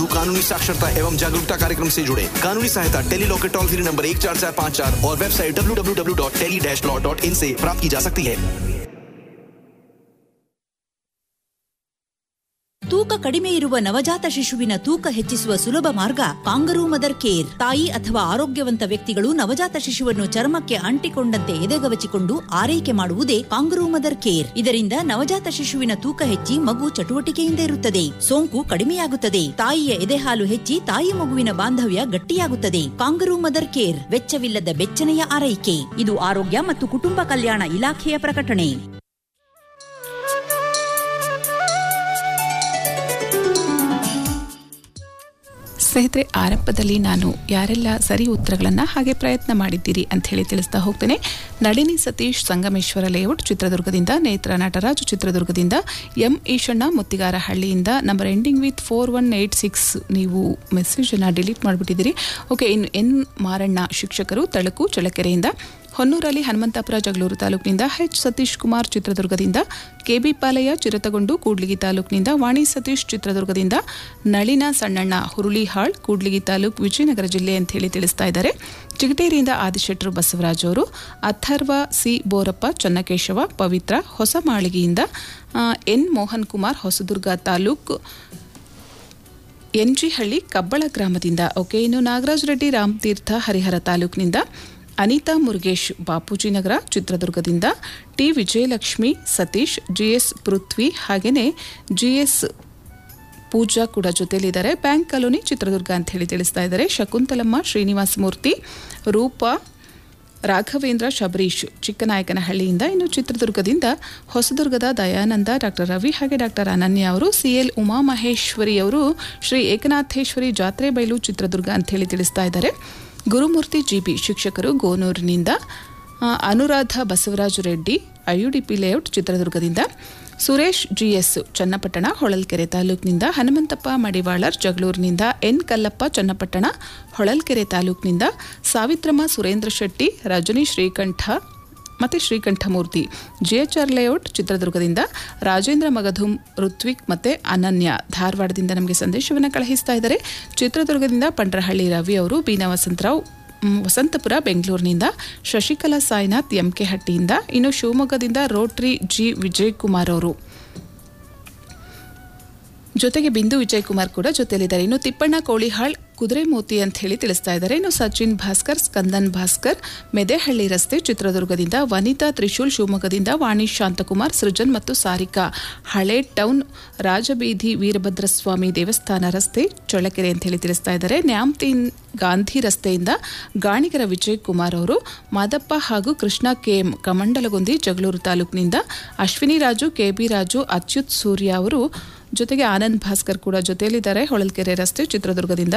कानूनी साक्षरता एवं जागरूकता कार्यक्रम से जुड़े कानूनी सहायता टेली लॉ के टोल फ्री नंबर एक चार चार पाँच चार और website W W W dot tele dash law dot in से प्राप्त की जा सकती है ತೂಕ ಕಡಿಮೆ ಇರುವ ನವಜಾತ ಶಿಶುವಿನ ತೂಕ ಹೆಚ್ಚಿಸುವ ಸುಲಭ ಮಾರ್ಗ ಕಾಂಗರೂ ಮದರ್ ಕೇರ್ ತಾಯಿ ಅಥವಾ ಆರೋಗ್ಯವಂತ ವ್ಯಕ್ತಿಗಳು ನವಜಾತ ಶಿಶುವನ್ನು ಚರ್ಮಕ್ಕೆ ಅಂಟಿಕೊಂಡಂತೆ ಎದೆಗವಚಿಕೊಂಡು ಆರೈಕೆ ಮಾಡುವುದೇ ಕಾಂಗರೂ ಮದರ್ ಕೇರ್ ಇದರಿಂದ ನವಜಾತ ಶಿಶುವಿನ ತೂಕ ಹೆಚ್ಚಿ ಮಗು ಚಟುವಟಿಕೆಯಿಂದ ಇರುತ್ತದೆ ಸೋಂಕು ಕಡಿಮೆಯಾಗುತ್ತದೆ ತಾಯಿಯ ಎದೆಹಾಲು ಹೆಚ್ಚಿ ತಾಯಿ ಮಗುವಿನ ಬಾಂಧವ್ಯ ಗಟ್ಟಿಯಾಗುತ್ತದೆ ಕಾಂಗರೂ ಮದರ್ ಕೇರ್ ವೆಚ್ಚವಿಲ್ಲದ ಬೆಚ್ಚನೆಯ ಆರೈಕೆ ಇದು ಆರೋಗ್ಯ ಮತ್ತು ಕುಟುಂಬ ಕಲ್ಯಾಣ ಇಲಾಖೆಯ ಪ್ರಕಟಣೆ ಸ್ನೇಹಿತರೆ ಆರಂಭದಲ್ಲಿ ನಾನು ಯಾರೆಲ್ಲ ಸರಿ ಉತ್ತರಗಳನ್ನು ಹಾಗೆ ಪ್ರಯತ್ನ ಮಾಡಿದ್ದೀರಿ ಅಂತ ಹೇಳಿ ತಿಳಿಸ್ತಾ ಹೋಗ್ತೇನೆ ನಳಿನಿ ಸತೀಶ್ ಸಂಗಮೇಶ್ವರ ಲೇಔಟ್ ಚಿತ್ರದುರ್ಗದಿಂದ ನೇತ್ರ ನಟರಾಜು ಚಿತ್ರದುರ್ಗದಿಂದ ಎಂ ಈಶಣ್ಣ ಮುತ್ತಿಗಾರಹಳ್ಳಿಯಿಂದ number ending with four one eight six ನೀವು ಮೆಸೇಜನ್ನು ಡಿಲೀಟ್ ಮಾಡಿಬಿಟ್ಟಿದ್ದೀರಿ ಓಕೆ ಇನ್ನು ಎನ್ ಮಾರಣ್ಣ ಶಿಕ್ಷಕರು ತಳಕು ಚಳ್ಳಕೆರೆಯಿಂದ ಹೊನ್ನೂರಲ್ಲಿ ಹನುಮಂತಾಪುರ ಜಗಳೂರು ತಾಲೂಕಿನಿಂದ ಎಚ್ ಸತೀಶ್ ಕುಮಾರ್ ಚಿತ್ರದುರ್ಗದಿಂದ ಕೆಬಿ ಪಾಲಯ್ಯ ಚಿರತಗೊಂಡು ಕೂಡ್ಲಿಗಿ ತಾಲೂಕಿನಿಂದ ವಾಣಿ ಸತೀಶ್ ಚಿತ್ರದುರ್ಗದಿಂದ ನಳಿನ ಸಣ್ಣಣ್ಣ ಹುರುಳಿಹಾಳ್ ಕೂಡ್ಲಿಗಿ ತಾಲೂಕು ವಿಜಯನಗರ ಜಿಲ್ಲೆ ಅಂತ ಹೇಳಿ ತಿಳಿಸ್ತಾ ಇದ್ದಾರೆ ಚಿಗಟೇರಿಯಿಂದ ಆದಿಶೆಟ್ಟರು ಬಸವರಾಜ್ ಅವರು ಅಥರ್ವ ಸಿ ಬೋರಪ್ಪ ಚನ್ನಕೇಶವ ಪವಿತ್ರ ಹೊಸಮಾಳಿಗೆಯಿಂದ ಆ, ಎನ್ ಮೋಹನ್ ಕುಮಾರ್ ಹೊಸದುರ್ಗ ತಾಲೂಕು ಎನ್ಜಿಹಳ್ಳಿ ಕಬ್ಬಳ ಗ್ರಾಮದಿಂದ ಓಕೆ ಇನ್ನು ನಾಗರಾಜ್ ರೆಡ್ಡಿ ರಾಮತೀರ್ಥ ಹರಿಹರ ತಾಲೂಕಿನಿಂದ ಅನಿತಾ ಮುರುಗೇಶ್ ಬಾಪೂಜಿನಗರ ಚಿತ್ರದುರ್ಗದಿಂದ ಟಿ ವಿಜಯಲಕ್ಷ್ಮಿ ಸತೀಶ್ ಜಿಎಸ್ ಪೃಥ್ವಿ ಹಾಗೆಯೇ ಜಿಎಸ್ ಪೂಜಾ ಕೂಡ ಜೊತೆಯಲ್ಲಿದ್ದಾರೆ ಬ್ಯಾಂಕ್ ಕಾಲೋನಿ ಚಿತ್ರದುರ್ಗ ಅಂತ ಹೇಳಿ ತಿಳಿಸ್ತಾ ಇದ್ದಾರೆ ಶಕುಂತಲಮ್ಮ ಶ್ರೀನಿವಾಸ ಮೂರ್ತಿ ರೂಪಾ ರಾಘವೇಂದ್ರ ಶಬರೀಶ್ ಚಿಕ್ಕನಾಯಕನಹಳ್ಳಿಯಿಂದ ಇನ್ನು ಚಿತ್ರದುರ್ಗದಿಂದ ಹೊಸದುರ್ಗದ ದಯಾನಂದ ಡಾಕ್ಟರ್ ರವಿ ಹಾಗೆ ಡಾಕ್ಟರ್ ಅನನ್ಯ ಅವರು ಸಿಎಲ್ ಉಮಾಮಹೇಶ್ವರಿ ಅವರು ಶ್ರೀ ಏಕನಾಥೇಶ್ವರಿ ಜಾತ್ರೆ ಬಯಲು ಚಿತ್ರದುರ್ಗ ಅಂತ ಹೇಳಿ ತಿಳಿಸ್ತಾ ಇದ್ದಾರೆ ಗುರುಮೂರ್ತಿ ಜಿಬಿ ಶಿಕ್ಷಕರು ಗೋನೂರಿನಿಂದ ಆ, ಅನುರಾಧ ಬಸವರಾಜ ರೆಡ್ಡಿ ಐಯುಡಿಪಿ ಲೇಔಟ್ ಚಿತ್ರದುರ್ಗದಿಂದ ಸುರೇಶ್ ಜಿಎಸ್ ಚನ್ನಪಟ್ಟಣ ಹೊಳಲ್ಕೆರೆ ತಾಲೂಕಿನಿಂದ ಹನುಮಂತಪ್ಪ ಮಡಿವಾಳರ್ ಜಗಳೂರಿನಿಂದ ಎನ್ ಕಲ್ಲಪ್ಪ ಚನ್ನಪಟ್ಟಣ ಹೊಳಲ್ಕೆರೆ ತಾಲೂಕಿನಿಂದ ಸಾವಿತ್ರಮ್ಮ ಸುರೇಂದ್ರ ಶೆಟ್ಟಿ ರಜನಿ ಶ್ರೀಕಂಠ ಮತ್ತು ಶ್ರೀಕಂಠಮೂರ್ತಿ ಜಿಎಚ್ಆರ್ ಲೇಔಟ್ ಚಿತ್ರದುರ್ಗದಿಂದ ರಾಜೇಂದ್ರ ಮಗಧುಮ್ ಋತ್ವಿಕ್ ಮತ್ತು ಅನನ್ಯ ಧಾರವಾಡದಿಂದ ನಮಗೆ ಸಂದೇಶವನ್ನು ಕಳುಹಿಸ್ತಾ ಇದ್ದಾರೆ ಚಿತ್ರದುರ್ಗದಿಂದ ಪಂಡ್ರಹಳ್ಳಿ ರವಿ ಅವರು ಬೀನಾ ವಸಂತರಾವ್ ಮ್, ವಸಂತಪುರ ಬೆಂಗಳೂರಿನಿಂದ ಶಶಿಕಲಾ ಸಾಯಿನಾಥ್ ಎಂಕೆ ಹಟ್ಟಿಯಿಂದ ಇನ್ನು ಶಿವಮೊಗ್ಗದಿಂದ ರೋಟ್ರಿ ಜಿ ವಿಜಯ್ ಕುಮಾರ್ ಅವರು ಜೊತೆಗೆ ಬಿಂದು ವಿಜಯ್ ಕುಮಾರ್ ಕೂಡ ಜೊತೆಯಲ್ಲಿದ್ದಾರೆ ಇನ್ನು ತಿಪ್ಪಣ್ಣ ಕೋಳಿಹಾಳ್ ಕುದುರೆ ಮೋತಿ ಅಂತ ಹೇಳಿ ತಿಳಿಸ್ತಾ ಇದ್ದಾರೆ ಇನ್ನು ಸಚಿನ್ ಭಾಸ್ಕರ್ ಸ್ಕಂದನ್ ಭಾಸ್ಕರ್ ಮೆದೆಹಳ್ಳಿ ರಸ್ತೆ ಚಿತ್ರದುರ್ಗದಿಂದ ವನಿತಾ ತ್ರಿಶೂಲ್ ಶಿವಮೊಗ್ಗದಿಂದ ವಾಣಿ ಶಾಂತಕುಮಾರ್ ಸೃಜನ್ ಮತ್ತು ಸಾರಿಕಾ ಹಳೆ ಟೌನ್ ರಾಜಬೀದಿ ವೀರಭದ್ರಸ್ವಾಮಿ ದೇವಸ್ಥಾನ ರಸ್ತೆ ಚಳ್ಳಕೆರೆ ಅಂತ ಹೇಳಿ ತಿಳಿಸ್ತಾ ಇದ್ದಾರೆ ನ್ಯಾಮ್ತೀನ್ ಗಾಂಧಿ ರಸ್ತೆಯಿಂದ ಗಾಣಿಗರ ವಿಜಯ್ ಕುಮಾರ್ ಅವರು ಮಾದಪ್ಪ ಹಾಗೂ ಕೃಷ್ಣ ಕೆಎಂ ಕಮಂಡಲಗುಂದಿ ಜಗಳೂರು ತಾಲೂಕಿನಿಂದ ಅಶ್ವಿನಿ ರಾಜು ಕೆಬಿ ರಾಜು ಅಚ್ಯುತ್ ಸೂರ್ಯ ಅವರು ಜೊತೆಗೆ ಆನಂದ್ ಭಾಸ್ಕರ್ ಕೂಡ ಜೊತೆಯಲ್ಲಿದ್ದಾರೆ ಹೊಳಲ್ಕೆರೆ ರಸ್ತೆ ಚಿತ್ರದುರ್ಗದಿಂದ